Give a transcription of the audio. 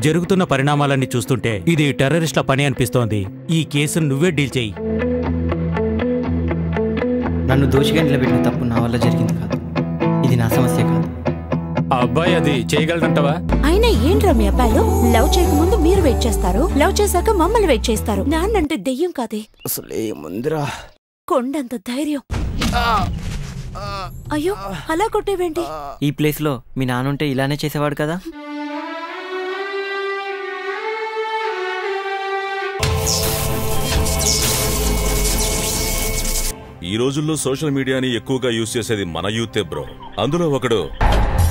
జరుగుతున్న పరిణామాలన్నీ చూస్తుంటే ఇది టెర్రరిస్ట్ల పని అనిపిస్తోంది ఈ కేసును నువ్వే డీల్ చేయి నన్ను దోషిగా నిలబెట్టిన తప్పు నా వల్ల జరిగింది కాదు ఇది నా సమస్య కాదు ఆ అబ్బాయి అది చేయగలడంటవా అయినా ఏంట్రా మీ అబ్బాయిలు లవ్ చేయకముందు మీరు వెయిట్ చేస్తారు లవ్ చేశాక మమ్మల్ని వెయిట్ చేస్తారు నాన్నంటే దెయ్యం కాదే అసలు ఏముందిరా కొండంత ధైర్యం అయ్యో అలా కొట్టేవేంటి ఈ ప్లేస్లో మీ నాన్నుంటే ఇలానే చేసేవాడు కదా ఈ రోజుల్లో సోషల్ మీడియాని ఎక్కువగా యూజ్ చేసేది మన యూతే బ్రో అందులో ఒకడు